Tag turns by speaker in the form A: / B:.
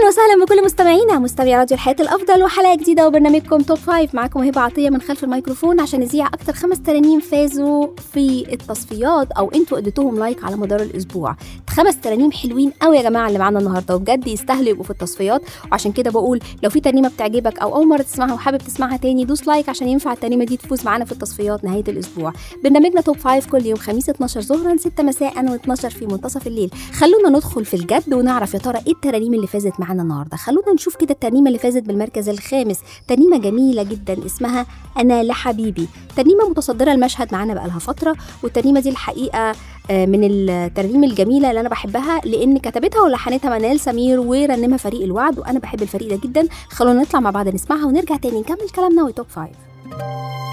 A: اهلا وسهلا بكل مستمعينا مستمعي راديو الحياه الافضل وحلقه جديده وبرنامجكم توب فايف معاكم هبه عطيه من خلف الميكروفون عشان نذيع اكتر خمس ترانيم فازوا في التصفيات او انتوا اديتوهم لايك على مدار الاسبوع خمس ترانيم حلوين قوي يا جماعه اللي معانا النهارده وبجد يستاهلوا يبقوا في التصفيات وعشان كده بقول لو في ترنيمه بتعجبك او اول مره تسمعها وحابب تسمعها تاني دوس لايك عشان ينفع الترنيمه دي تفوز معانا في التصفيات نهايه الاسبوع برنامجنا توب فايف كل يوم خميس 12 ظهرا 6 مساء و12 في منتصف الليل خلونا ندخل في الجد ونعرف يا ترى ايه الترانيم اللي فازت معانا النهارده خلونا نشوف كده الترنيمه اللي فازت بالمركز الخامس ترنيمه جميله جدا اسمها انا لحبيبي ترنيمه متصدره المشهد معانا بقالها فتره والترنيمه دي الحقيقه آه، من الترنيم الجميله اللي انا بحبها لان كتبتها ولحنتها منال سمير ورنمها فريق الوعد وانا بحب الفريق ده جدا خلونا نطلع مع بعض نسمعها ونرجع تاني نكمل كلامنا وتوب فايف